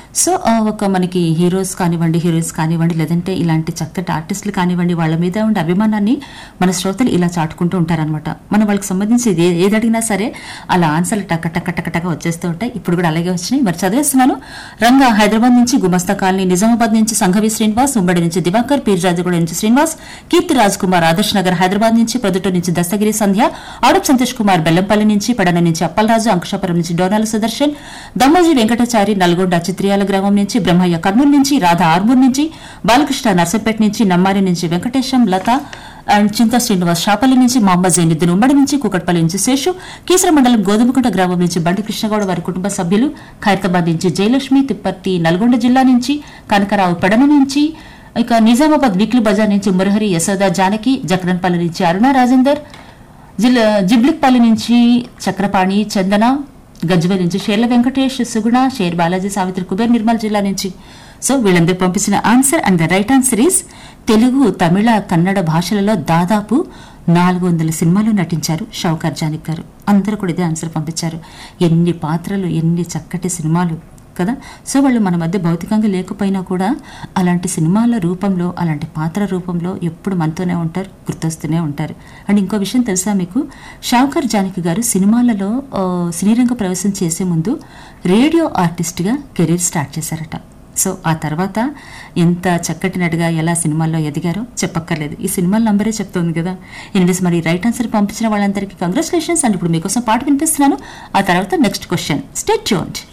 so ఆ, ఒక మనకి హీరోస్ కానివ్వండి హీరోయిన్స్ కానివ్వండి లేదంటే ఇలాంటి చక్కటి ఆర్టిస్టులు కానివ్వండి వాళ్ళ మీద ఉండే అభిమానాన్ని మన శ్రోతలు ఇలా చాటుకుంటూ ఉంటారనమాట మనం వాళ్ళకి సంబంధించి ఇది ఏ- ఏది అడిగినా సరే అలా ఆన్సర్లు టక్క టక్క టక్క టక్క వచ్చేస్తూ ఉంటాయి ఇప్పుడు కూడా అలాగే వచ్చినాయి మరి చదివేస్తున్నాను రంగా హైదరాబాద్ నుంచి గుమస్తా కాలనీ నిజామాబాద్ నుంచి సంఘవి శ్రీనివాస్ ఉమ్మడి నుంచి దివాకర్ పీర్రాజగూడ నుంచి శ్రీనివాస్ కీర్తి రాజ్ కుమార్ ఆదర్శ్ నగర్ హైదరాబాద్ నుంచి ప్రొద్దుటూరు నుంచి దస్తగిరి సంధ్య ఆడప్ సంతోష్ కుమార్ బెల్లంపల్లి నుంచి పెడన నుంచి అప్పలరాజు అంకుశాపురం నుంచి డోనాల సుదర్శన్ దమ్మోజీ వెంకటాచారి నల్గొండ చిత్రియాల గ్రామం నుంచి బ్రహ్మయ్య కర్నూలు నుంచి రాధా ఆర్మూర్ నుంచి బాలకృష్ణ నర్సంపేట నుంచి నమ్మారి నుంచి వెంకటేశం లత అండ్ చింతా శ్రీనివాస్ షాపల్లి నుంచి మహమ్మద్ జైనుద్దీన్ ఉమ్మడి నుంచి కూకట్పల్లి నుంచి శేషు కీసర మండలం గోధుమకుంట గ్రామం నుంచి బండి కృష్ణగౌడ వారి కుటుంబ సభ్యులు ఖైరతాబాద్ నుంచి జయలక్ష్మి తిప్పర్తి నల్గొండ జిల్లా నుంచి కనకరావు పెడమ నుంచి ఇక నిజామాబాద్ వీక్లీ బజార్ నుంచి మురహరి యశోద జానకి జక్రన్పల్లి నుంచి అరుణ రాజేందర్ జిల్లా జిబ్లిక్పల్లి నుంచి చక్రపాణి చందన గజ్వేల్ నుంచి షేర్ల వెంకటేష్ సుగుణ షేర్ బాలాజీ సావిత్రి కుబేర్ నిర్మల్ జిల్లా నుంచి సో వీళ్ళందరూ పంపించిన answer and the right answer is Telugu Tamil Kannada భాషలలో దాదాపు నాలుగు వందల సినిమాలు నటించారు షౌకర్ జానిక్ గారు అందరూ కూడా ఇదే ఆన్సర్ పంపించారు ఎన్ని పాత్రలు ఎన్ని చక్కటి సినిమాలు కదా సో వాళ్ళు మన మధ్య భౌతికంగా లేకపోయినా కూడా అలాంటి సినిమాల రూపంలో అలాంటి పాత్ర రూపంలో ఎప్పుడు మనతోనే ఉంటారు గుర్తొస్తూనే ఉంటారు అండ్ ఇంకో విషయం తెలుసా మీకు షావుకర్ జానకి గారు సినిమాలలో ఆ, సినీరంగ ప్రవేశం చేసే ముందు రేడియో ఆర్టిస్ట్గా కెరీర్ స్టార్ట్ చేశారట సో ఆ తర్వాత ఎంత చక్కటి నటిగా ఎలా సినిమాల్లో ఎదిగారో చెప్పక్కర్లేదు ఈ సినిమాల నంబరే చెప్తోంది కదా ఎనిమిస్ మరి రైట్ ఆన్సర్ పంపించిన వాళ్ళందరికీ కంగ్రాచులేషన్స్ అండ్ ఇప్పుడు మీకోసం పాట వినిపిస్తున్నాను ఆ తర్వాత నెక్స్ట్ క్వశ్చన్ స్టేట్ చూడండి